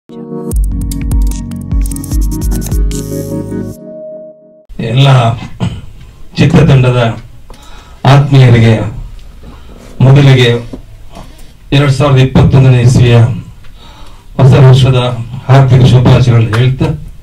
ಎಲ್ಲ ಚಿತ್ರತಂಡದ ಆತ್ಮೀಯರಿಗೆ ಮೊದಲಿಗೆ ಎರಡ್ ಸಾವಿರದ ಇಪ್ಪತ್ತೊಂದನೇ ಇಸ್ವಿಯ ಹೊಸ ವರ್ಷದ ಹಾರ್ದಿಕ ಶುಭಾಶಯಗಳು ಹೇಳ್ತಾ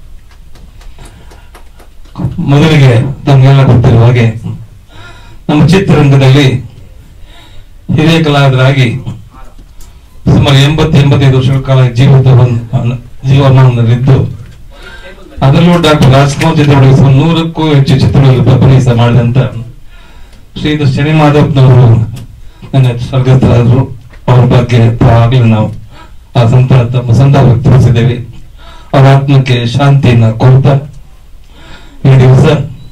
ಮೊದಲಿಗೆ ತಮಗೆಲ್ಲ ಗೊತ್ತಿರುವ ಹಾಗೆ ನಮ್ಮ ಚಿತ್ರರಂಗದಲ್ಲಿ ಹಿರಿಯ ಕಲಾವಿದರಾಗಿ ಸುಮಾರು ಎಂಬತ್ತು ಎಂಬತ್ತೈದು ವರ್ಷಗಳ ಕಾಲ ಜೀವಿತ ಜೀವನದಲ್ಲಿದ್ದು ಅದರಲ್ಲೂ ಡಾಕ್ಟರ್ ರಾಜ್ಕುಮಾರ್ ಚಿತ್ರಗಳಿಗೆ ಸುಮಾರು ನೂರಕ್ಕೂ ಹೆಚ್ಚು ಚಿತ್ರಗಳಲ್ಲಿ ಅಭಿನಯಿಸ ಮಾಡಿದಂತ ಶ್ರೀಯುತ ಶನಿ ಮಾಧವ್ನವರು ನನ್ನ ಸ್ವರ್ಗಸ್ಥರಾದ್ರು ಅವ್ರ ಬಗ್ಗೆ ಆಗಲೇ ನಾವು ಆ ಸಂತ ತಮ್ಮ ಸಂತಾಪ ವ್ಯಕ್ತಪಡಿಸಿದ್ದೇವೆ ಅವರ ಆತ್ಮಕ್ಕೆ ಶಾಂತಿಯನ್ನ ಕೋರ್ತಾ ಈ ದಿವಸ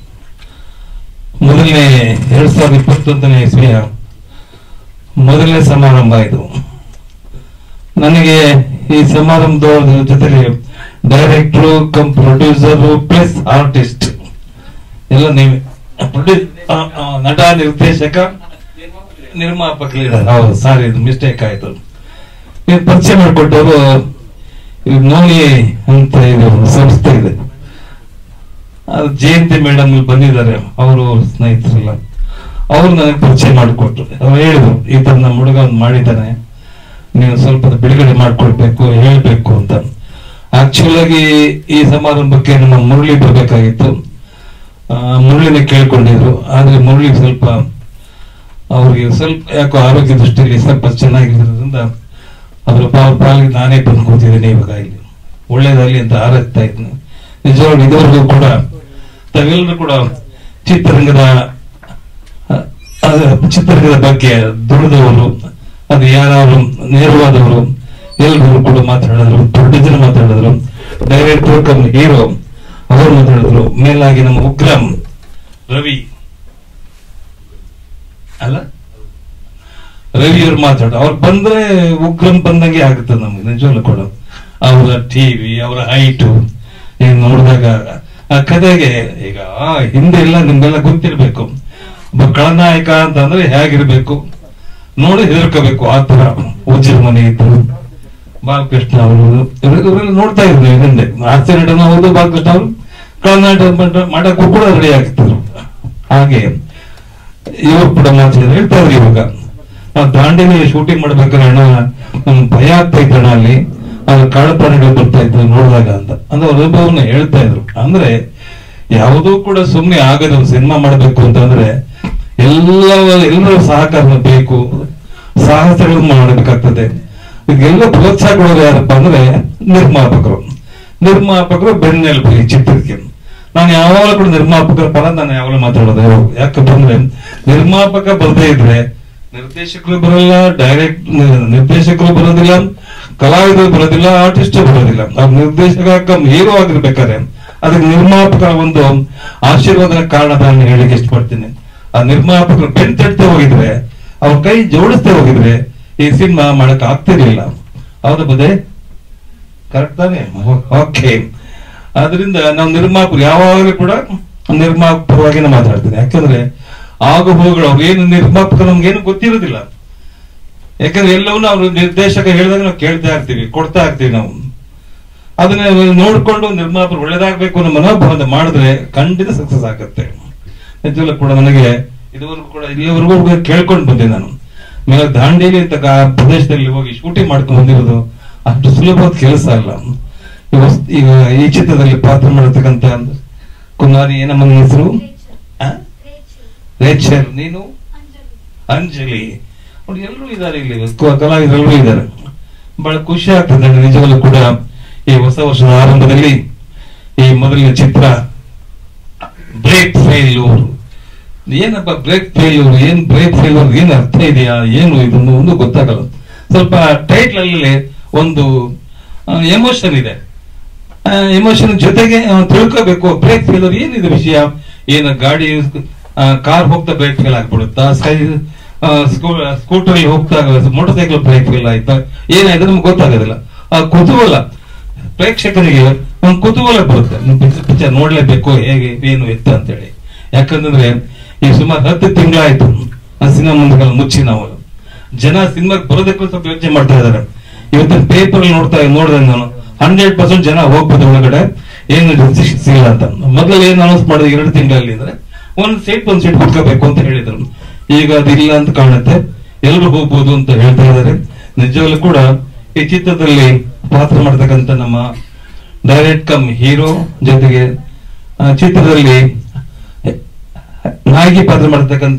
ಮೊದಲನೇ ಎರಡ್ ಸಾವಿರದ ಇಪ್ಪತ್ತೊಂದನೇ ಇಸ್ವಿಯ ಮೊದಲನೇ ಸಮಾರಂಭ ಇದು ನನಗೆ ಈ ಸಮಾರಂಭದ ಜೊತೆಗೆ director cum producer plus artist ಎಲ್ಲ ನೀವೇ ಪ್ರೊಡ್ಯೂಸ್ ನಟ ನಿರ್ದೇಶಕ ನಿರ್ಮಾಪಕ leader. ಹೌದು ಸಾರಿ ಇದು ಮಿಸ್ಟೇಕ್ ಆಯ್ತು ನೀವು ಪರಿಚಯ ಮಾಡಿಕೊಟ್ಟವರು ಇದು ನೋಡಿ ಅಂತ ಇದು ಒಂದು ಸಂಸ್ಥೆ ಇದೆ ಅದು ಜಯಂತಿ ಮೇಡಮ್ ಇಲ್ಲಿ ಬಂದಿದ್ದಾರೆ ಅವರು ಸ್ನೇಹಿತರೆಲ್ಲ ಅವ್ರು ನನಗೆ ಪರಿಚಯ ಮಾಡಿಕೊಟ್ರು ಅವ್ರು ಹೇಳಿದ್ರು ಈ ತರ ನಮ್ಮ ಹುಡುಗ ಒಂದು ಮಾಡಿದ್ದಾನೆ ನೀವು ಸ್ವಲ್ಪ ಅದು ಬಿಡುಗಡೆ ಮಾಡ್ಕೊಡ್ಬೇಕು ಹೇಳ್ಬೇಕು ಅಂತ ಆಕ್ಚುಲ್ ಆಗಿ ಈ ಸಮಾರಂಭಕ್ಕೆ ನಮ್ಮ ಮುರಳಿ ಬರ್ಬೇಕಾಗಿತ್ತು ಆ, ಮುರಳಿನ ಕೇಳ್ಕೊಂಡಿದ್ರು ಆದ್ರೆ ಮುರಳಿ ಸ್ವಲ್ಪ ಅವ್ರಿಗೆ ಸ್ವಲ್ಪ ಯಾಕೋ ಆರೋಗ್ಯ ದೃಷ್ಟಿಯಲ್ಲಿ ಸ್ವಲ್ಪ ಚೆನ್ನಾಗಿರೋದ್ರಿಂದ ಅದ್ರ ಪಾಲ್ ಪಾಲಿಗೆ ನಾನೇ ಬಂದು ಕೂತಿದ್ದೀನಿ ಇವಾಗ ಇಲ್ಲಿ ಒಳ್ಳೇದಾಗ್ಲಿ ಅಂತ ಹಾರೈಸ್ತಾ ಇದ್ದೀನಿ ನಿಜವಾಗ್ಲೂ ಇದುವರೆಗೂ ಕೂಡ ತಾವೆಲ್ಲರೂ ಕೂಡ ಚಿತ್ರರಂಗದ ಆ, ಆ, ಚಿತ್ರರಂಗದ ಬಗ್ಗೆ ದುಡಿದವರು ಅದು ಯಾರು ನೇರವಾದವರು ಎಲ್ಲರೂ ಕೂಡ ಮಾತಾಡಿದ್ರು ಪ್ರೊಡ್ಯೂಸರ್ ಮಾತಾಡಿದ್ರು ಡೈರೆಕ್ಟರ್ ಕಮ್ ಹೀರೋ ಅವರು ಮಾತಾಡಿದ್ರು ಮೇಲಾಗಿ ನಮ್ಮ ಉಗ್ರಂ ರವಿ ಅಲ್ಲ ರವಿ ಅವ್ರು ಮಾತಾಡ ಅವ್ರು ಬಂದ್ರೆ ಉಗ್ರಂ ಬಂದಂಗೆ ಆಗುತ್ತೆ ನಮ್ಗೆ ನಿಜವಾಗ್ಲೂ ಕೂಡ ಅವರ ಟಿವಿ ಅವರ ಹೈಟು ಈಗ ನೋಡಿದಾಗ ಆ ಕಥೆಗೆ ಈಗ ಆ ಹಿಂದೆ ಎಲ್ಲ ನಿಮ್ಗೆಲ್ಲ ಗೊತ್ತಿರ್ಬೇಕು ಒಬ್ಬ ಖಳನಾಯಕ ಅಂತಂದ್ರೆ ಹೇಗಿರ್ಬೇಕು ನೋಡಿ ಹೆದರ್ಕೋಬೇಕು ಆ ತರ ಉಜ್ಜಿರ ಮನೆ ಇದ್ರು ಬಾಲಕೃಷ್ಣ ಅವರು ಇವರೆಲ್ಲ ನೋಡ್ತಾ ಇದ್ರು ಹಿಂದೆ ಹಾಸ್ಯ ನಟನ ಹೌದು ಬಾಲಕೃಷ್ಣ ಅವರು ಖಳನಾಟ ಮಾಡಕ್ಕೂ ಕೂಡ ರೆಡಿ ಆಗ್ತಿದ್ರು ಹಾಗೆ ಇವರು ಕೂಡ ಮಾತಾಡಿದ್ರು ಹೇಳ್ತಾ ಇದ್ರು ಇವಾಗ ನಾವು ದಾಂಡೇಲಿ ಶೂಟಿಂಗ್ ಮಾಡ್ಬೇಕಾದ್ರೆ ಅಣ್ಣ ನಮ್ಗೆ ಭಯ ಆಗ್ತಾ ಇತ್ತು ಅಣ್ಣ ಅಲ್ಲಿ ಅಲ್ಲಿ ಕಾಡು ಪ್ರಾಣಿಗಳು ಬರ್ತಾ ಇದ್ರು ನೋಡಿದಾಗ ಅಂತ ಅಂದ್ರೆ ಅವ್ರ ಅನುಭವನ ಹೇಳ್ತಾ ಇದ್ರು ಅಂದ್ರೆ ಯಾವುದೂ ಕೂಡ ಸುಮ್ನೆ ಆಗದ ಒಂದು ಸಿನಿಮಾ ಮಾಡ್ಬೇಕು ಅಂತಂದ್ರೆ ಎಲ್ಲ ಎಲ್ಲರ ಸಹಕಾರ ಬೇಕು ಸಾಹಸಗಳು ಮಾಡಬೇಕಾಗ್ತದೆ ಇದೆಲ್ಲ ಪ್ರೋತ್ಸಾಹ ಕೊಡೋರು ಯಾರಪ್ಪ ಅಂದ್ರೆ ನಿರ್ಮಾಪಕರು ನಿರ್ಮಾಪಕರು ಬೆನ್ನೆಲುಬು ಈ ಚಿತ್ರಕ್ಕೆ ನಾನು ಯಾವಾಗಲೂ ಕೂಡ ನಿರ್ಮಾಪಕರ ಪರ ನಾನು ಯಾವಾಗಲೂ ಮಾತಾಡೋದು ಯಾಕಪ್ಪ ಅಂದ್ರೆ ನಿರ್ಮಾಪಕ ಬರದೇ ಇದ್ರೆ ನಿರ್ದೇಶಕರು ಬರಲ್ಲ ಡೈರೆಕ್ಟ್ ನಿರ್ದೇಶಕರು ಬರೋದಿಲ್ಲ ಕಲಾವಿದರು ಬರೋದಿಲ್ಲ ಆರ್ಟಿಸ್ಟ್ ಬರೋದಿಲ್ಲ ಅವ್ರ ನಿರ್ದೇಶಕ ಕಮ್ ಹೀರೋ ಆಗಿರ್ಬೇಕಾದ್ರೆ ಅದಕ್ಕೆ ನಿರ್ಮಾಪಕರ ಒಂದು ಆಶೀರ್ವಾದನ ಕಾರಣ ನಾನು ಹೇಳಿಕ್ಕೆ ಇಷ್ಟಪಡ್ತೀನಿ ಆ ನಿರ್ಮಾಪಕರು ಬೆನ್ ತಟ್ಟೆ ಹೋಗಿದ್ರೆ ಅವ್ರ ಕೈ ಜೋಡಿಸ್ತಾ ಹೋಗಿದ್ರೆ ಈ ಸಿನಿಮಾ ಮಾಡಕ್ ಆಗ್ತಿರ್ಲಿಲ್ಲ ಹೌದಾ ಬದೇ ಕರೆಕ್ಟ್ ತಾನೇ ಓಕೆ ಆದ್ರಿಂದ ನಾವು ನಿರ್ಮಾಪಕರು ಯಾವಾಗಲೂ ಕೂಡ ನಿರ್ಮಾಪಕ ಪರವಾಗಿನ ಮಾತಾಡ್ತೀನಿ ಯಾಕಂದ್ರೆ ಆಗು ಹೋಗುಗಳು ಅವ್ರೇನು ನಿರ್ಮಾಪಕ ನಮ್ಗೇನು ಗೊತ್ತಿರೋದಿಲ್ಲ ಯಾಕಂದ್ರೆ ಎಲ್ಲವನ್ನೂ ಅವ್ರು ನಿರ್ದೇಶಕ ಹೇಳಿದಾಗ ನಾವು ಕೇಳ್ತಾ ಇರ್ತೀವಿ ಕೊಡ್ತಾ ಇರ್ತೀವಿ ನಾವು ಅದನ್ನ ನೋಡ್ಕೊಂಡು ನಿರ್ಮಾಪಕರು ಒಳ್ಳೇದಾಗ್ಬೇಕು ಅನ್ನೋ ಮನೋಭಾವನೆ ಮಾಡಿದ್ರೆ ಖಂಡಿತ ಸಕ್ಸಸ್ ಆಗುತ್ತೆ ನಿಜವಲ್ಲೂ ಕೂಡ ನನಗೆ ಇದುವರೆಗೂ ಕೂಡ ಇಲ್ಲಿವರೆಗೂ ಕೂಡ ಕೇಳ್ಕೊಂಡು ಬಂದೆ ನಾನು ಮೇಲೆ ದಾಂಡೇಲಿ ಅಂತ ಕಾ- ಪ್ರದೇಶದಲ್ಲಿ ಹೋಗಿ ಶೂಟಿಂಗ್ ಮಾಡ್ಕೊಂಡು ಬಂದಿರೋದು ಅಷ್ಟು ಸುಲಭವಾದ ಕೆಲಸ ಅಲ್ಲ ಈ ವಸ್- ಈಗ ಈ ಚಿತ್ರದಲ್ಲಿ ಪಾತ್ರ ಮಾಡತಕ್ಕಂತ ಕುಮಾರಿ ಏನಮ್ಮ ನಿನ್ನ ಹೆಸರು ಆ? ರೇಚಲ್ ನೀನು ಅಂಜಲಿ ನೋಡಿ ಎಲ್ಲರೂ ಇದ್ದಾರೆ ಇಲ್ಲಿ ಕ- ಕಲಾವಿದರೆಲ್ಲರೂ ಇದ್ದಾರೆ ಬಹಳ ಖುಷಿ ಆಗ್ತದೆ ನನಗೆ ನಿಜವಾಗ್ಲೂ ಕೂಡ ಈ ಹೊಸ ವರ್ಷದ ಆರಂಭದಲ್ಲಿ ಈ ಮೊದಲನೇ ಚಿತ್ರ ಬ್ರೇಕ್ ಫೇಲ್ಯೂರ್ ಏನಪ್ಪ ಬ್ರೇಕ್ ಫೇಲ್ಯೂರ್ ಏನ್ ಬ್ರೇಕ್ ಫೇಲ್ಯೂರ್ ಏನ್ ಅರ್ಥ ಇದೆಯಾ ಏನು ಇದೊಂದು ಒಂದು ಗೊತ್ತಾಗಲ್ಲ ಸ್ವಲ್ಪ ಟೈಟ್ಲ್ ಅಲ್ಲಿ ಒಂದು ಎಮೋಷನ್ ಇದೆ ಎಮೋಷನ್ ಜೊತೆಗೆ ಆ, ತಿಳ್ಕೋಬೇಕು ಬ್ರೇಕ್ ಫೇಲ್ಯೂರ್ ಏನಿದೆ ವಿಷಯ ಏನು ಗಾಡಿ ಕಾರ್ ಹೋಗ್ತಾ ಬ್ರೇಕ್ ಫೇಲ್ ಆಗ್ಬಿಡುತ್ತಾ ಸೈ ಸ್ಕೂಟರ್ ಹೋಗ್ತಾ ಮೋಟರ್ ಸೈಕಲ್ ಬ್ರೇಕ್ ಫೇಲ್ ಆಯ್ತಾ ಏನಾಯ್ತು ನಮ್ಗೆ ಗೊತ್ತಾಗೋದಿಲ್ಲ ಆ ಕುತೂಹಲ ಪ್ರೇಕ್ಷಕರಿಗೆ ಒಂದು ಕುತೂಹಲ ಬರುತ್ತೆ ಪಿಕ್ಚರ್ ನೋಡ್ಲೇಬೇಕು ಹೇಗೆ ಏನು ಎತ್ತ ಅಂತೇಳಿ ಯಾಕಂತಂದ್ರೆ ಈ ಸುಮಾರು ಹತ್ತು ತಿಂಗಳಾಯ್ತು ಆ ಸಿನಿಮಾ ಮುಂದೆ ಮುಚ್ಚಿ ನಾವು ಜನ ಸಿನಿಮಾಗೆ ಬರೋದಕ್ಕೂ ಸ್ವಲ್ಪ ಯೋಚನೆ ಮಾಡ್ತಾ ಇದಾರೆ ಇವತ್ತಿನ ಪೇಪರ್ ನೋಡ್ತಾ ನೋಡಿದೆ ನಾನು ಹಂಡ್ರೆಡ್ ಪರ್ಸೆಂಟ್ ಜನ ಹೋಗ್ಬೋದು ಒಳಗಡೆ ಏನು ರಿಸ್ಟ್ರಿಕ್ಷನ್ಸ್ ಇಲ್ಲ ಅಂತ ಮೊದಲು ಏನು ಅನೌನ್ಸ್ ಮಾಡಿದ್ರು ಎರಡು ತಿಂಗಳಲ್ಲಿ ಅಂದ್ರೆ ಒಂದ್ ಸೀಟ್ ಒಂದ್ ಸೀಟ್ ಕುತ್ಕೋಬೇಕು ಅಂತ ಹೇಳಿದ್ರು ಈಗ ಅದಿಲ್ಲ ಅಂತ ಕಾಣುತ್ತೆ ಎಲ್ಲರೂ ಹೋಗ್ಬೋದು ಅಂತ ಹೇಳ್ತಾ ಇದ್ದಾರೆ ನಿಜವಾಗ್ಲೂ ಕೂಡ ಈ ಚಿತ್ರದಲ್ಲಿ ಪಾತ್ರ ಮಾಡ್ತಕ್ಕಂಥ ನಮ್ಮ ಡೈರೆಕ್ಟ್ ಕಮ್ ಹೀರೋ ಜೊತೆಗೆ ಆ, ಚಿತ್ರದಲ್ಲಿ ನಾಯಕಿ ಪಾತ್ರ ಮಾಡ್ತಕ್ಕಂಥ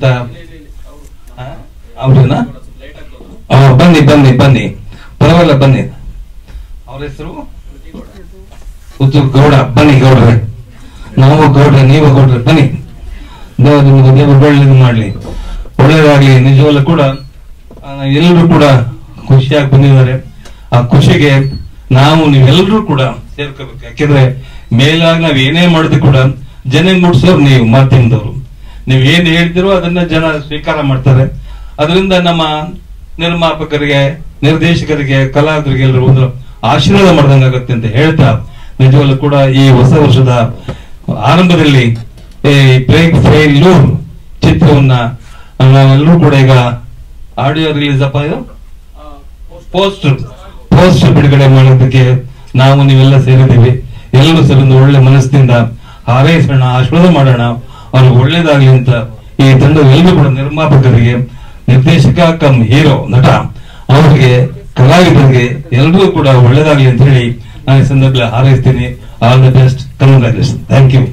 ಅವ್ರನ್ನ ಆ, ಬನ್ನಿ ಬನ್ನಿ ಬನ್ನಿ ಪರವಾಗಿಲ್ಲ ಬನ್ನಿ ಅವ್ರ ಹೆಸರು ಪುತ್ತೂರು ಗೌಡ ಬನ್ನಿ ಗೌಡ್ರೆ ನಾವು ಗೌಡ್ರೆ ನೀವು ಗೌಡ್ರೆ ಬನ್ನಿ ದೇವರು ನಿಮಗೆ ದೇವರು ಒಳ್ಳೇದು ಮಾಡ್ಲಿ ಒಳ್ಳೇದಾಗ್ಲಿ ನಿಜವಲ್ಲೂ ಕೂಡ ಆ, ಎಲ್ಲರೂ ಕೂಡ ಖುಷಿಯಾಗಿ ಬಂದಿದ್ದಾರೆ ಆ ಖುಷಿಗೆ ನಾವು ನೀವೆಲ್ಲರೂ ಕೂಡ ಸೇರ್ಕೋಬೇಕು ಯಾಕೆಂದ್ರೆ ಮೇಲಾಗಿ ನಾವ್ ಏನೇ ಮಾಡಿದ್ರು ಕೂಡ ಜನ ಮುಟ್ಸೋರು ನೀವು ಮಾಧ್ಯಮದವರು ನೀವ್ ಏನ್ ಹೇಳ್ತಿರೋ ಅದನ್ನ ಜನ ಸ್ವೀಕಾರ ಮಾಡ್ತಾರೆ ಅದರಿಂದ ನಮ್ಮ ನಿರ್ಮಾಪಕರಿಗೆ ನಿರ್ದೇಶಕರಿಗೆ ಕಲಾವಿದರಿಗೆ ಎಲ್ಲರೂ ಒಂದು ಆಶೀರ್ವಾದ ಮಾಡ್ದಂಗಾಗತ್ತೆ ಅಂತ ಹೇಳ್ತಾ ನಿಜವಲ್ಲೂ ಕೂಡ ಈ ಹೊಸ ವರ್ಷದ ಆರಂಭದಲ್ಲಿ ಈ ಬ್ರೇಕ್ ಫೇಲ್ಯೂರ್ ಚಿತ್ರವನ್ನ ನಾವೆಲ್ಲರೂ ಕೂಡ ಈಗ ಆಡಿಯೋ ರಿಲೀಸ್ ಅಪ್ಪ ಇದು ಪೋಸ್ಟರ್ ಪೋಸ್ಟರ್ ಬಿಡುಗಡೆ ಮಾಡೋದಕ್ಕೆ ನಾವು ನೀವೆಲ್ಲ ಸೇರಿದ್ದೀವಿ ಎಲ್ಲರೂ ಸೇರಿ ಒಂದು ಒಳ್ಳೆ ಮನಸ್ಸಿನಿಂದ ಹಾರೈಸೋಣ ಆಶೀರ್ವಾದ ಮಾಡೋಣ ಅವ್ರಿಗೆ ಒಳ್ಳೇದಾಗ್ಲಿ ಅಂತ ಈ ತಂಡದ ಎಲ್ಲರೂ ಕೂಡ ನಿರ್ಮಾಪಕರಿಗೆ ನಿರ್ದೇಶಕ ಕಮ್ ಹೀರೋ ನಟ ಅವರಿಗೆ ಕಲಾವಿದರಿಗೆ ಎಲ್ಲರೂ ಕೂಡ ಒಳ್ಳೇದಾಗ್ಲಿ ಅಂತ ಹೇಳಿ ನಾನು ಈ ಸಂದರ್ಭದಲ್ಲಿ ಹಾರೈಸ್ತೀನಿ all the best congratulation thank you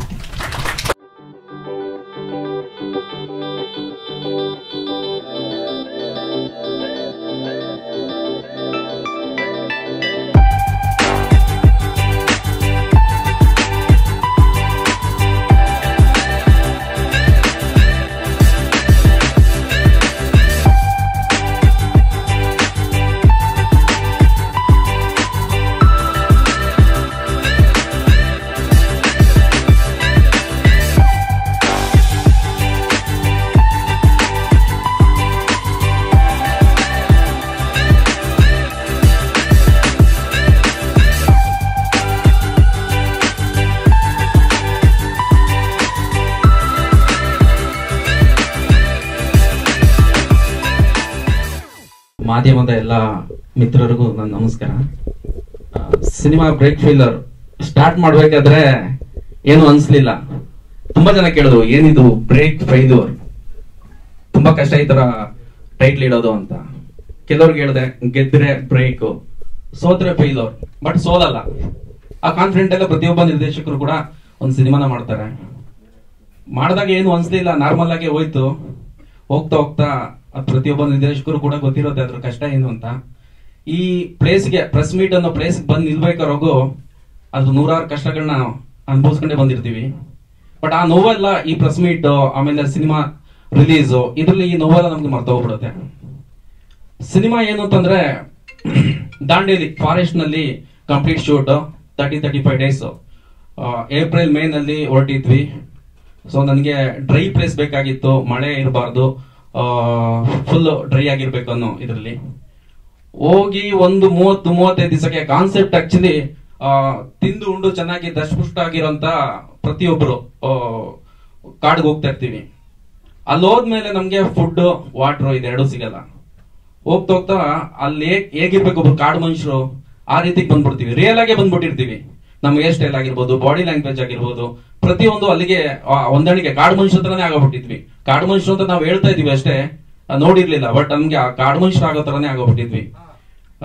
ಮಾಧ್ಯಮದ ಎಲ್ಲ ಮಿತ್ರರಿಗೂ ನನ್ನ ನಮಸ್ಕಾರ ಆ, ಸಿನಿಮಾ ಬ್ರೇಕ್ ಫೀಲರ್ ಸ್ಟಾರ್ಟ್ ಮಾಡ್ಬೇಕಾದ್ರೆ ಏನು ಅನ್ಸ್ಲಿಲ್ಲ ತುಂಬಾ ಜನ ಕೇಳಿದ್ರು ಏನಿದು ಬ್ರೇಕ್ ಫೈಲ್ಯೂರ್ ತುಂಬಾ ಕಷ್ಟ ಈ ತರ ಟೈಟ್ಲ್ ಇಡೋದು ಅಂತ ಕೆಲವ್ರಿಗೆ ಹೇಳಿದೆ ಗೆದ್ರೆ ಬ್ರೇಕ್ ಸೋತ್ರೆ ಫೈಲೋರ್ ಬಟ್ ಸೋಲಲ್ಲ ಆ ಕಾನ್ಫಿಡೆಂಟ್ ಎಲ್ಲ ಪ್ರತಿಯೊಬ್ಬ ನಿರ್ದೇಶಕರು ಕೂಡ ಒಂದು ಸಿನಿಮಾನ ಮಾಡ್ತಾರೆ ಮಾಡಿದಾಗ ಏನು ಅನ್ಸ್ಲಿಲ್ಲ ನಾರ್ಮಲ್ ಆಗಿ ಹೋಯ್ತು ಹೋಗ್ತಾ ಹೋಗ್ತಾ ಅದ್ ಪ್ರತಿಯೊಬ್ಬ ನಿರ್ದೇಶಕರು ಕೂಡ ಗೊತ್ತಿರುತ್ತೆ ಅದ್ರ ಕಷ್ಟ ಏನು ಅಂತ ಈ ಪ್ಲೇಸ್ಗೆ ಪ್ರೆಸ್ ಮೀಟ್ ಅನ್ನೋ ಪ್ಲೇಸ್ ಬಂದ್ ನಿಲ್ಬೇಕಾರೋಗು ಅದು ನೂರಾರು ಕಷ್ಟಗಳನ್ನ ಅನುಭವಿಸ್ಕೊಂಡೇ ಬಂದಿರ್ತೀವಿ ಬಟ್ ಆ ನೋವೆಲ್ಲ ಈ ಪ್ರೆಸ್ ಮೀಟ್ ಆಮೇಲೆ ಸಿನಿಮಾ ರಿಲೀಸ್ ಇದ್ರಲ್ಲಿ ಈ ನೋವೆಲ್ಲ ನಮ್ಗೆ ಮರ್ತೋಗ್ಬಿಡುತ್ತೆ ಸಿನಿಮಾ ಏನು ಅಂತಂದ್ರೆ ದಾಂಡೇಲಿ ಫಾರೆಸ್ಟ್ ನಲ್ಲಿ complete shoot thirty thirty five days April May ನಲ್ಲಿ ಹೊರಟಿದ್ವಿ ಸೊ ನನಗೆ ಡ್ರೈ ಪ್ಲೇಸ್ ಬೇಕಾಗಿತ್ತು ಮಳೆ ಇರಬಾರ್ದು ಫುಲ್ ಡ್ರೈ ಆಗಿರ್ಬೇಕು ಅನ್ನೋ ಇದರಲ್ಲಿ ಹೋಗಿ ಒಂದು ಮೂವತ್ತು ಮೂವತ್ತೈದು ದಿವಸಕ್ಕೆ ಕಾನ್ಸೆಪ್ಟ್ ಆಕ್ಚುಲಿ ತಿಂದು ಉಂಡು ಚೆನ್ನಾಗಿ ದಶಪುಷ್ಟ ಆಗಿರೋಂತ ಪ್ರತಿಯೊಬ್ಬರು ಕಾಡ್ಗೆ ಹೋಗ್ತಾ ಇರ್ತೀವಿ ಅಲ್ಲಿ ಹೋದ್ಮೇಲೆ ನಮ್ಗೆ ಫುಡ್ ವಾಟರ್ ಇದೆರಡು ಸಿಗಲ್ಲ ಹೋಗ್ತಾ ಹೋಗ್ತಾ ಅಲ್ಲಿ ಹೇಗ್- ಹೇಗಿರ್ಬೇಕು ಒಬ್ರು ಕಾಡು ಮನುಷ್ಯರು ಆ ರೀತಿಗೆ ಬಂದ್ಬಿಡ್ತೀವಿ ರಿಯಲ್ ಆಗೇ ಬಂದ್ಬಿಟ್ಟಿರ್ತೀವಿ ನಮ್ಮ ಹೇರ್ ಸ್ಟೈಲ್ ಆಗಿರ್ಬೋದು ಬಾಡಿ ಲ್ಯಾಂಗ್ವೇಜ್ ಆಗಿರ್ಬೋದು ಪ್ರತಿಯೊಂದು ಅಲ್ಲಿಗೆ ಆ, ಹೊಂದಾಣಿಕೆ ಕಾಡು ಮನುಷ್ಯ ಹತ್ರನೇ ಆಗೋಗ್ಬಿಟ್ಟಿದ್ವಿ ಕಾಡು ಮನುಷ್ಯರು ಅಂತ ನಾವು ಹೇಳ್ತಾ ಇದೀವಿ ಅಷ್ಟೇ ಆ, ನೋಡಿರ್ಲಿಲ್ಲ ಬಟ್ ನಮ್ಗೆ ಆ ಕಾಡು ಮನುಷ್ಯರು ಆಗೋ ತರನೇ ಆಗೋಗ್ಬಿಟ್ಟಿದ್ವಿ ಆ,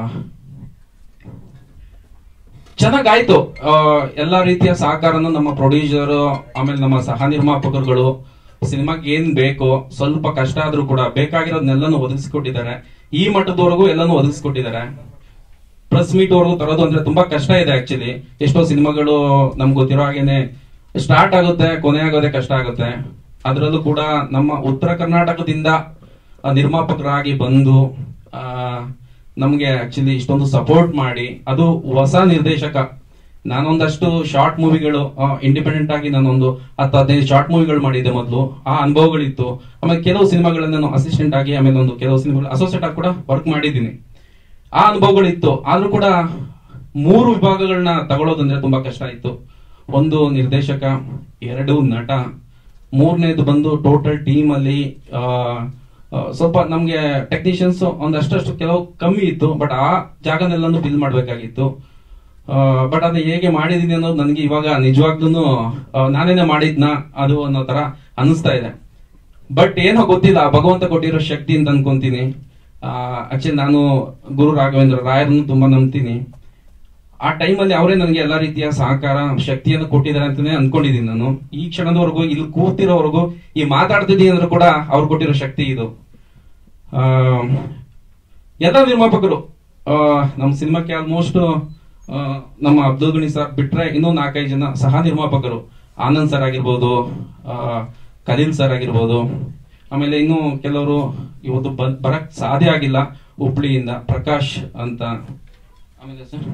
ಚೆನ್ನಾಗಾಯ್ತು ಆ, ಎಲ್ಲಾ ರೀತಿಯ ಸಹಕಾರನು ನಮ್ಮ ಪ್ರೊಡ್ಯೂಸರ್ ಆಮೇಲೆ ನಮ್ಮ ಸಹ ನಿರ್ಮಾಪಕರುಗಳು ಸಿನಿಮಾಗೆ ಏನ್ ಬೇಕು ಸ್ವಲ್ಪ ಕಷ್ಟ ಆದ್ರೂ ಕೂಡ ಬೇಕಾಗಿರೋದನ್ನೆಲ್ಲಾನು ಒದಗಿಸ್ಕೊಟ್ಟಿದ್ದಾರೆ ಈ ಮಟ್ಟದವರೆಗೂ ಎಲ್ಲಾನು ಒದಗಿಸ್ಕೊಟ್ಟಿದ್ದಾರೆ ಪ್ರೆಸ್ ಮೀಟ್ ವರೆಗೂ ತರೋದು ಅಂದ್ರೆ ತುಂಬಾ ಕಷ್ಟ ಇದೆ ಆಕ್ಚುಲಿ ಎಷ್ಟೋ ಸಿನಿಮಾಗಳು ನಮ್ಗೆ ಗೊತ್ತಿರೋ ಹಾಗೇನೆ ಸ್ಟಾರ್ಟ್ ಆಗುತ್ತೆ ಕೊನೆ ಆಗೋದೇ ಕಷ್ಟ ಆಗುತ್ತೆ ಅದರಲ್ಲೂ ಕೂಡ ನಮ್ಮ ಉತ್ತರ ಕರ್ನಾಟಕದಿಂದ ಆ, ನಿರ್ಮಾಪಕರಾಗಿ ಬಂದು ಆ, ನಮ್ಗೆ ಆಕ್ಚುಲಿ ಇಷ್ಟೊಂದು ಸಪೋರ್ಟ್ ಮಾಡಿ ಅದು ಹೊಸ ನಿರ್ದೇಶಕ ನಾನೊಂದಷ್ಟು ಶಾರ್ಟ್ ಮೂವಿಗಳು ಇಂಡಿಪೆಂಡೆಂಟ್ ಆಗಿ ನಾನೊಂದು ಹತ್ತು ಹದಿನೈದು ಶಾರ್ಟ್ ಮೂವಿಗಳು ಮಾಡಿದ್ದೆ ಮೊದಲು ಆ ಅನುಭವಗಳಿತ್ತು ಆಮೇಲೆ ಕೆಲವು ಸಿನಿಮಾಗಳನ್ನ ನಾನು ಅಸಿಸ್ಟೆಂಟ್ ಆಗಿ ಆಮೇಲೆ ಒಂದು ಕೆಲವು ಸಿನಿಮಾಗಳು ಅಸೋಸಿಯೇಟ್ ಆಗಿ ಕೂಡ ವರ್ಕ್ ಮಾಡಿದ್ದೀನಿ ಆ ಅನುಭವಗಳಿತ್ತು ಆದ್ರೂ ಕೂಡ ಮೂರು ವಿಭಾಗಗಳನ್ನ ತಗೊಳ್ಳೋದಂದ್ರೆ ತುಂಬಾ ಕಷ್ಟ ಇತ್ತು ಒಂದು ನಿರ್ದೇಶಕ ಎರಡು ನಟ ಮೂರನೇದು ಬಂದು ಟೋಟಲ್ ಟೀಮ್ ಅಲ್ಲಿ ಆ, ಆ, ಸ್ವಲ್ಪ ನಮ್ಗೆ ಟೆಕ್ನಿಷಿಯನ್ಸ್ ಒಂದಷ್ಟಷ್ಟು ಕೆಲವು ಕಮ್ಮಿ ಇತ್ತು ಬಟ್ ಆ ಜಾಗನೆಲ್ಲನೂ ಬಿಲ್ ಮಾಡ್ಬೇಕಾಗಿತ್ತು ಬಟ್ ಅದು ಹೇಗೆ ಮಾಡಿದೀನಿ ಅನ್ನೋದು ನನಗೆ ಇವಾಗ ನಿಜವಾಗ್ಲೂ ನಾನೇನೆ ಮಾಡಿದ್ನ ಅದು ಅನ್ನೋ ತರ ಅನಿಸ್ತಾ ಇದೆ ಬಟ್ ಏನೋ ಗೊತ್ತಿಲ್ಲ ಭಗವಂತ ಕೊಟ್ಟಿರೋ ಶಕ್ತಿ ಅಂತ ಅನ್ಕೊಂತೀನಿ ಆಕ್ಚುಲಿ ನಾನು ಗುರು ರಾಘವೇಂದ್ರ ರಾಯರನ್ನು ತುಂಬಾ ನಂಬ್ತೀನಿ ಆ ಟೈಮಲ್ಲಿ ಅವರೇ ನನಗೆ ಎಲ್ಲಾ ರೀತಿಯ ಸಹಕಾರ ಶಕ್ತಿಯನ್ನು ಕೊಟ್ಟಿದ್ದಾರೆ ಅಂತಾನೆ ಅನ್ಕೊಂಡಿದ್ದೀನಿ ನಾನು ಈ ಕ್ಷಣದವರೆಗೂ ಇಲ್ಲಿ ಕೂತಿರೋವರೆಗೂ ಈ ಮಾತಾಡ್ತಿದ್ದೀನಿ ಅಂದ್ರೆ ಕೂಡ ಅವ್ರು ಕೊಟ್ಟಿರೋ ಶಕ್ತಿ ಇದು ಆ, ಎಲ್ಲ ನಿರ್ಮಾಪಕರು ಆ, ನಮ್ಮ ಸಿನಿಮಾಕ್ಕೆ ಆಲ್ಮೋಸ್ಟ್ ನಮ್ಮ ಅಬ್ದುಲ್ ಗಣಿ ಸರ್ ಬಿಟ್ರೆ ಇನ್ನೂ ನಾಲ್ಕೈದು ಜನ ಸಹ ನಿರ್ಮಾಪಕರು ಆನಂದ್ ಸರ್ ಆಗಿರ್ಬೋದು ಆ, ಖಲೀಲ್ ಸರ್ ಆಗಿರ್ಬೋದು ಆಮೇಲೆ ಇನ್ನು ಕೆಲವರು ಇವತ್ತು ಬ- ಬರಕ್ ಸಾಧ್ಯ ಆಗಿಲ್ಲ ಹುಬ್ಳಿಯಿಂದ ಪ್ರಕಾಶ್ ಅಂತ ಆಮೇಲೆ ಸರ್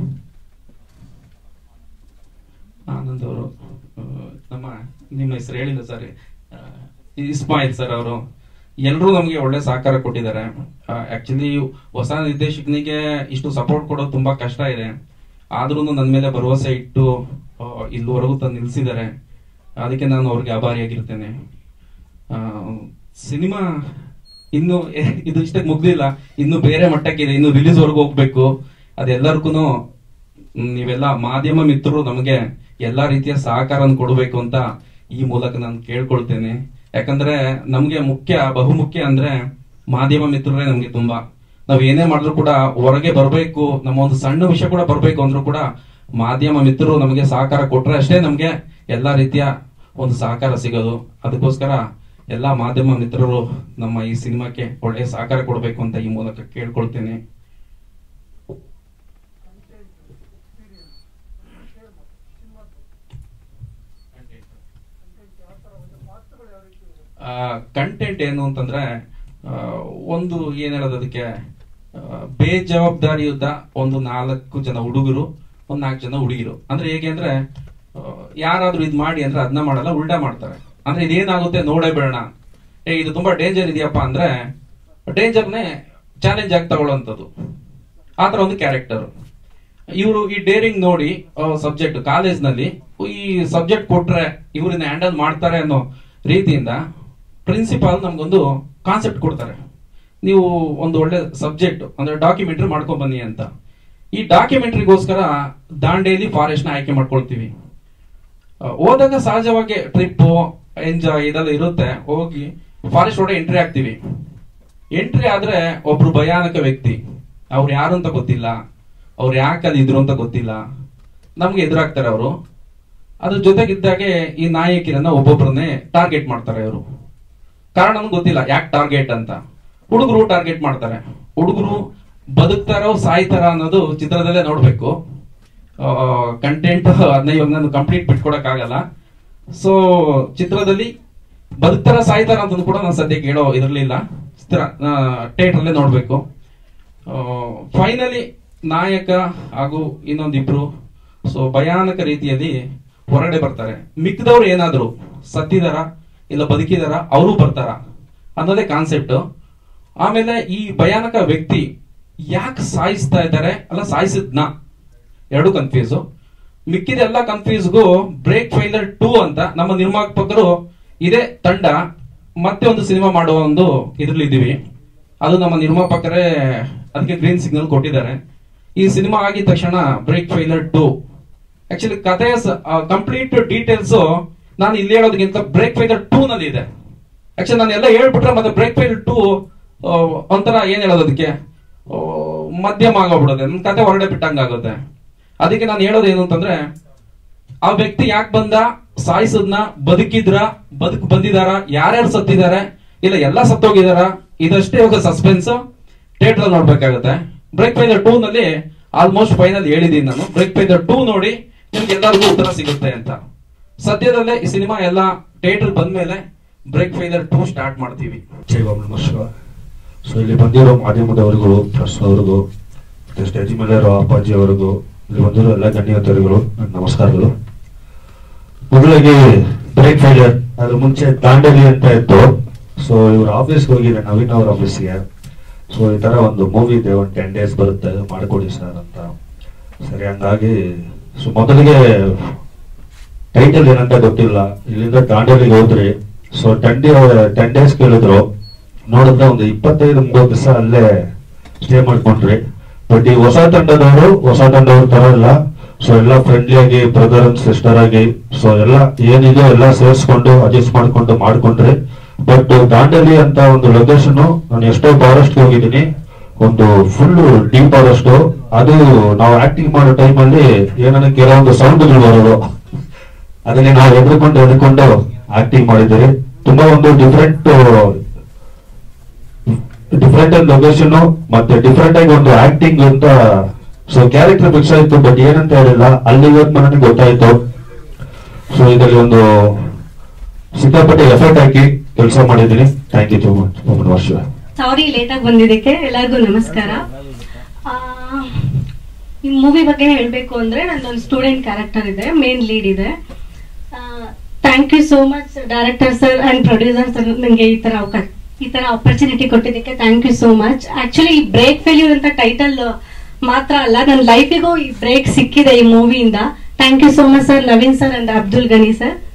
ಆನಂದ್ ಅವರು ಆ, ನಮ್ಮ ನಿಮ್ಮ ಹೆಸರು ಹೇಳಿಲ್ಲ ಸರ್ ಇಸ್ಮಾಯಿಲ್ ಸರ್ ಅವರು ಎಲ್ಲರೂ ನಮಗೆ ಒಳ್ಳೆ ಸಹಕಾರ ಕೊಟ್ಟಿದ್ದಾರೆ ಆಕ್ಚುಲಿ ಹೊಸ ನಿರ್ದೇಶಕನಿಗೆ ಇಷ್ಟು ಸಪೋರ್ಟ್ ಕೊಡೋದು ತುಂಬಾ ಕಷ್ಟ ಇದೆ ಆದ್ರೂ ನನ್ನ ಮೇಲೆ ಭರವಸೆ ಇಟ್ಟು ಆ, ಇಲ್ಲಿವರೆಗೂ ತಂದು ನಿಲ್ಸಿದ್ದಾರೆ ಅದಕ್ಕೆ ನಾನು ಅವ್ರಿಗೆ ಆಭಾರಿಯಾಗಿರ್ತೇನೆ ಸಿನಿಮಾ ಇನ್ನು ಎ- ಇದು ಇಷ್ಟಕ್ಕೆ ಮುಗ್ದಿಲ್ಲ ಇನ್ನು ಬೇರೆ ಮಟ್ಟಕ್ಕಿದೆ ಇನ್ನು ರಿಲೀಸ್ ವರ್ಗು ಹೋಗ್ಬೇಕು ಅದೆಲ್ಲರಿಗೂ ನೀವೆಲ್ಲ ಮಾಧ್ಯಮ ಮಿತ್ರರು ನಮಗೆ ಎಲ್ಲಾ ರೀತಿಯ ಸಹಕಾರ ಕೊಡಬೇಕು ಅಂತ ಈ ಮೂಲಕ ನಾನು ಕೇಳ್ಕೊಳ್ತೇನೆ ಯಾಕಂದ್ರೆ ನಮ್ಗೆ ಮುಖ್ಯ ಬಹುಮುಖ್ಯ ಅಂದ್ರೆ ಮಾಧ್ಯಮ ಮಿತ್ರರೇ ನಮ್ಗೆ ತುಂಬಾ ನಾವ್ ಏನೇ ಮಾಡಿದ್ರು ಕೂಡ ಹೊರಗೆ ಬರಬೇಕು ನಮ್ಮ ಒಂದು ಸಣ್ಣ ವಿಷಯ ಕೂಡ ಬರಬೇಕು ಅಂದ್ರೂ ಕೂಡ ಮಾಧ್ಯಮ ಮಿತ್ರರು ನಮಗೆ ಸಹಕಾರ ಕೊಟ್ರೆ ಅಷ್ಟೇ ನಮ್ಗೆ ಎಲ್ಲಾ ರೀತಿಯ ಒಂದು ಸಹಕಾರ ಸಿಗೋದು ಅದಕ್ಕೋಸ್ಕರ ಎಲ್ಲಾ ಮಾಧ್ಯಮ ಮಿತ್ರರು ನಮ್ಮ ಈ ಸಿನಿಮಾಕ್ಕೆ ಒಳ್ಳೆಯ ಸಹಕಾರ ಕೊಡಬೇಕು ಅಂತ ಈ ಮೂಲಕ ಕೇಳ್ಕೊಳ್ತೇನೆ ಕಂಟೆಂಟ್ ಏನು ಅಂತಂದ್ರೆ ಆ, ಒಂದು ಏನ್ ಹೇಳೋದು ಅದಕ್ಕೆ ಆ, ಬೇಜವಾಬ್ದಾರಿಯುತ ಒಂದು ನಾಲ್ಕು ಜನ ಹುಡುಗರು ಒಂದ್ ನಾಲ್ಕು ಜನ ಹುಡುಗಿರು ಅಂದ್ರೆ ಹೇಗೆ ಅಂದ್ರೆ ಆ, ಯಾರಾದ್ರೂ ಇದ್ ಮಾಡಿ ಅಂದ್ರೆ ಅದನ್ನ ಮಾಡಲ್ಲ ಉಲ್ಟಾ ಮಾಡ್ತಾರೆ ಅಂದ್ರೆ ಇದೇನಾಗುತ್ತೆ ನೋಡೇ ಬೇಡ ಏ ಇದು ತುಂಬಾ ಡೇಂಜರ್ ಇದೆಯಪ್ಪ ಅಂದ್ರೆ ಡೇಂಜರ್ನೇ ಚಾಲೆಂಜ್ ಆಗಿ ತಗೊಳ್ಳೋಂಥದ್ದು ಆತರ ಒಂದು ಕ್ಯಾರೆಕ್ಟರ್ ಇವರು ಈ ಡೇರಿಂಗ್ ನೋಡಿ ಸಬ್ಜೆಕ್ಟ್ ಕಾಲೇಜ್ ನಲ್ಲಿ ಈ ಸಬ್ಜೆಕ್ಟ್ ಕೊಟ್ರೆ ಇವ್ರನ್ನ ಹ್ಯಾಂಡಲ್ ಮಾಡ್ತಾರೆ ಅನ್ನೋ ರೀತಿಯಿಂದ ಪ್ರಿನ್ಸಿಪಾಲ್ ನಮ್ಗೊಂದು ಕಾನ್ಸೆಪ್ಟ್ ಕೊಡ್ತಾರೆ ನೀವು ಒಂದು ಒಳ್ಳೆ ಸಬ್ಜೆಕ್ಟ್ ಅಂದ್ರೆ ಡಾಕ್ಯುಮೆಂಟ್ರಿ ಮಾಡ್ಕೊಂಡ್ ಬನ್ನಿ ಅಂತ ಈ ಡಾಕ್ಯುಮೆಂಟ್ರಿಗೋಸ್ಕರ ದಾಂಡೇಲಿ ಫಾರೆಸ್ಟ್ ನ ಆಯ್ಕೆ ಮಾಡ್ಕೊಳ್ತೀವಿ ಆ, ಹೋದಾಗ ಸಹಜವಾಗಿ ಟ್ರಿಪ್ ಎಂಜಾಯ್ ಇದೆಲ್ಲ ಇರುತ್ತೆ ಹೋಗಿ ಫಾರೆಸ್ಟ್ ಒಳಗೆ ಎಂಟ್ರಿ ಆಗ್ತೀವಿ ಎಂಟ್ರಿ ಆದ್ರೆ ಒಬ್ರು ಭಯಾನಕ ವ್ಯಕ್ತಿ ಅವ್ರು ಯಾರು ಅಂತ ಗೊತ್ತಿಲ್ಲ ಅವ್ರು ಯಾಕೆ ಅಲ್ಲಿ ಇದ್ರು ಅಂತ ಗೊತ್ತಿಲ್ಲ ನಮ್ಗೆ ಎದುರಾಗ್ತಾರೆ ಅವರು ಅದ್ರ ಜೊತೆಗಿದ್ದಾಗೆ ಈ ನಾಯಕಿರನ್ನ ಒಬ್ಬೊಬ್ಬರನ್ನೇ ಟಾರ್ಗೆಟ್ ಮಾಡ್ತಾರೆ ಅವರು ಕಾರಣ ಗೊತ್ತಿಲ್ಲ ಯಾಕೆ ಟಾರ್ಗೆಟ್ ಅಂತ ಹುಡುಗರು ಟಾರ್ಗೆಟ್ ಮಾಡ್ತಾರೆ ಹುಡುಗರು ಬದುಕ್ತಾರೋ ಸಾಯ್ತಾರ ಅನ್ನೋದು ಚಿತ್ರದಲ್ಲೇ ನೋಡ್ಬೇಕು ಕಂಟೆಂಟ್ ಅದನ್ನ ಇವಾಗ ನಾನು ಕಂಪ್ಲೀಟ್ ಬಿಟ್ಕೊಡಕ್ ಆಗಲ್ಲ ಸೊ ಚಿತ್ರದಲ್ಲಿ ಬದುಕ್ತಾರ ಸಾಯ್ತಾರ ಅಂತ ಕೂಡ ನಾನು ಸದ್ಯಕ್ಕೆ ಹೇಳೋ ಇರಲಿಲ್ಲ ಥಿಯೇಟರ್ ಅಲ್ಲೇ ನೋಡ್ಬೇಕು ಫೈನಲಿ ನಾಯಕ ಹಾಗೂ ಇನ್ನೊಂದಿಬ್ರು ಸೊ ಭಯಾನಕ ರೀತಿಯಲ್ಲಿ ಹೊರಗಡೆ ಬರ್ತಾರೆ ಮಿಕ್ಕಿದವ್ರು ಏನಾದ್ರು ಸತ್ತಿದಾರ ಇಲ್ಲ ಬದುಕಿದಾರ ಅವರು ಬರ್ತಾರ ಅನ್ನೋದೇ ಕಾನ್ಸೆಪ್ಟ್ ಆಮೇಲೆ ಈ ಭಯಾನಕ ವ್ಯಕ್ತಿ ಯಾಕೆ ಸಾಯಿಸ್ತಾ ಇದ್ದಾರೆ ಅಲ್ಲ ಸಾಯಿಸಿದ್ನ ಎರಡು ಕನ್ಫ್ಯೂಸ್ ಮಿಕ್ಕಿದೆಲ್ಲ ಕನ್ಫ್ಯೂಸ್ಗೂ ಬ್ರೇಕ್ ಫೈಲರ್ ಟೂ ಅಂತ ನಮ್ಮ ನಿರ್ಮಾಪಕರು ಇದೇ ತಂಡ ಮತ್ತೆ ಒಂದು ಸಿನಿಮಾ ಮಾಡುವ ಒಂದು ಇದ್ರಲ್ಲಿದ್ದೀವಿ ಅದು ನಮ್ಮ ನಿರ್ಮಾಪಕರೇ ಅದಕ್ಕೆ ಗ್ರೀನ್ ಸಿಗ್ನಲ್ ಕೊಟ್ಟಿದ್ದಾರೆ ಈ ಸಿನಿಮಾ ಆಗಿದ ತಕ್ಷಣ ಬ್ರೇಕ್ ಫೈಲರ್ ಟೂ ಆಕ್ಚುಲಿ ಕಥೆಯ ಕಂಪ್ಲೀಟ್ ಡೀಟೇಲ್ಸ್ ನಾನು ಇಲ್ಲಿ ಹೇಳೋದಕ್ಕಿಂತ ಬ್ರೇಕ್ ಫೈಲರ್ ಟೂ ನಲ್ಲಿ ಇದೆ ಆಕ್ಚುಲಿ ನಾನು ಎಲ್ಲ ಹೇಳ್ಬಿಟ್ರೆ ಮತ್ತೆ ಬ್ರೇಕ್ ಫೈಲರ್ ಟೂ ಒಂಥರ ಏನ್ ಹೇಳೋದು ಅದಕ್ಕೆ ಆ, ಮಧ್ಯಮ ಆಗೋಗ್ಬಿಡುತ್ತೆ ನನ್ನ ಕತೆ ಹೊರಗಡೆ ಬಿಟ್ಟಂಗಾಗುತ್ತೆ ಅದಕ್ಕೆ ನಾನು ಹೇಳೋದು ಏನು ಅಂತಂದ್ರೆ ಆ ವ್ಯಕ್ತಿ ಯಾಕೆ ಬಂದ ಸಾಯಿಸದ್ನ ಬದುಕಿದ್ರ ಬದುಕು ಬಂದಿದಾರ ಯಾರ್ಯಾರು ಸತ್ತಿದ್ದಾರೆ ಇಲ್ಲ ಎಲ್ಲ ಸತ್ತೋಗಿದಾರ ಇದಷ್ಟೇ ಇವಾಗ ಸಸ್ಪೆನ್ಸ್ ಥಿಯೇಟರ್ ನೋಡ್ಬೇಕಾಗುತ್ತೆ ಬ್ರೇಕ್ ಫೈದರ್ ಟೂ ನಲ್ಲಿ ಆಲ್ಮೋಸ್ಟ್ ಫೈನಲ್ ಹೇಳಿದೀನಿ ನಾನು ಬ್ರೇಕ್ ಫೈದರ್ ಟೂ ನೋಡಿ ನಿಮ್ಗೆ ಎಲ್ಲರಿಗೂ ಉತ್ತರ ಸಿಗುತ್ತೆ ಅಂತ ಸದ್ಯದಲ್ಲೇ ಈ ಸಿನಿಮಾ ಎಲ್ಲ ಥಿಯೇಟರ್ ಬಂದ್ಮೇಲೆ ಬ್ರೇಕ್ ಫೈದರ್ ಟೂ ಸ್ಟಾರ್ಟ್ ಮಾಡ್ತೀವಿ ಜೈ ಬಾಬು ನಮಸ್ಕಾರ ಸೊ ಇಲ್ಲಿ ಬಂದಿರೋ ಮಾಧ್ಯಮದವರಿಗೂ ಪ್ರೆಸ್ ಅವರಿಗೂ ಮತ್ತೆ ಸ್ಟೇಜ್ ಮೇಲೆ ಇರೋ ಅಪ್ಪಾಜಿ ಅವರಿಗೂ ಇಲ್ಲಿ ಬಂದಿರೋ ಎಲ್ಲ ಗಣ್ಯತರಿಗಳು ನನ್ನ ನಮಸ್ಕಾರಗಳು ಮೊದಲಿಗೆ ಬ್ರೇಕ್ ಫೈಲರ್ ಅದ್ರ ಮುಂಚೆ ದಾಂಡೇಲಿ ಅಂತ ಇತ್ತು ಸೊ ಇವ್ರ ಆಫೀಸ್ಗೆ ಹೋಗಿದ್ರೆ ನವೀನ್ ಅವ್ರ ಆಫೀಸ್ಗೆ ಸೊ ಈ ತರ ಒಂದು ಮೂವಿ ಇದೆ ಒಂದು ಟೆನ್ ಡೇಸ್ ಬರುತ್ತೆ ಮಾಡ್ಕೊಡಿ ಸರ್ ಅಂತ ಸರಿ ಹಂಗಾಗಿ ಸೊ ಮೊದಲಿಗೆ ಟೈಟಲ್ ಏನಂತ ಗೊತ್ತಿಲ್ಲ ಇಲ್ಲಿಂದ ದಾಂಡೇಲಿಗೆ ಹೋದ್ರಿ so ten day ten days ಕೇಳಿದ್ರು ನೋಡಿದ್ರೆ ಒಂದು ಇಪ್ಪತ್ತೈದು ಮೂವತ್ತು ದಿವಸ ಅಲ್ಲೇ ಸ್ಟೇ ಮಾಡ್ಕೊಂಡ್ರಿ ಬಟ್ ಈ ಹೊಸ ತಂಡದವರು ಹೊಸ ತಂಡವ್ರ ತರ ಇಲ್ಲ ಸೊ ಎಲ್ಲ ಫ್ರೆಂಡ್ಲಿ ಆಗಿ ಬ್ರದರ್ ಅಂಡ್ ಸಿಸ್ಟರ್ ಆಗಿ ಸೊ ಎಲ್ಲ ಏನಿದೆ ಎಲ್ಲ ಸೇರಿಸ್ಕೊಂಡು ಅಡ್ಜಸ್ಟ್ ಮಾಡ್ಕೊಂಡು ಮಾಡ್ಕೊಂಡ್ರೆ ಬಟ್ ದಾಂಡೇಲಿ ಅಂತ ಒಂದು ಲೊಕೇಶನ್ ನಾನು ಎಷ್ಟೋ ಫಾರೆಸ್ಟ್ ಹೋಗಿದ್ದೀನಿ ಒಂದು ಫುಲ್ ಡೀಪ್ ಫಾರೆಸ್ಟ್ ಅದು ನಾವು ಆಕ್ಟಿಂಗ್ ಮಾಡೋ ಟೈಮಲ್ಲಿ ಏನನ್ನ ಕೆಲವೊಂದು ಸೌಂಡ್ಗಳು ಬರೋದು ಅದನ್ನೇ ನಾವು ಎದ್ರುಕೊಂಡು ಎದ್ರುಕೊಂಡು ಆಕ್ಟಿಂಗ್ ಮಾಡಿದ್ದೀರಿ ತುಂಬಾ ಒಂದು ಡಿಫ್ರೆಂಟ್ ಡಿಫ್ರೆಂಟ್ ಆಗಿ ಲೊಕೇಶನ್ ಮತ್ತೆ ಡಿಫ್ರೆಂಟ್ ಆಗಿ ಒಂದು ಆಕ್ಟಿಂಗ್ ಅಂತ ಸೊ ಕ್ಯಾರೆಕ್ಟರ್ ಫಿಕ್ಸ್ ಆಯ್ತು ಬಟ್ ಏನಂತ ಹೇಳಿಲ್ಲ ಅಲ್ಲಿ ಇವತ್ತು ನನಗೆ ಗೊತ್ತಾಯ್ತು ಸೊ ಇದರಲ್ಲಿ ಒಂದು ಸಿಕ್ಕಾಪಟ್ಟೆ ಎಫರ್ಟ್ ಹಾಕಿ ಕೆಲಸ ಮಾಡಿದ್ದೀನಿ ಥ್ಯಾಂಕ್ ಯು ಟು ಮಚ್ ವರ್ಷ ಸಾರಿ ಲೇಟ್ ಆಗಿ ಬಂದಿದ್ದಕ್ಕೆ ಎಲ್ಲರಿಗೂ ನಮಸ್ಕಾರ ಆ, ಈ ಮೂವಿ ಬಗ್ಗೆ ಹೇಳಬೇಕು ಅಂದ್ರೆ ನಂದೊಂದು ಸ್ಟೂಡೆಂಟ್ ಕ್ಯಾರೆಕ್ಟರ್ ಇದೆ ಮೇನ್ ಲೀಡ್ ಇದೆ thank you so much director sir and producer sir ನನಗೆ ಈ ತರ ಅವಕಾಶ ಈ ತರ ಆಪರ್ಚುನಿಟಿ ಕೊಟ್ಟಿದ್ದಕ್ಕೆ ಥ್ಯಾಂಕ್ ಯು ಸೋ ಮಚ್ ಆಕ್ಚುಲಿ ಈ ಬ್ರೇಕ್ ಫೇಲ್ಯೂರ್ ಅಂತ ಟೈಟಲ್ ಮಾತ್ರ ಅಲ್ಲ ನನ್ನ ಲೈಫಿಗೂ ಈ ಬ್ರೇಕ್ ಸಿಕ್ಕಿದೆ ಈ ಮೂವಿಯಿಂದ thank you so much sir Naveen sir and Abdul Gani sir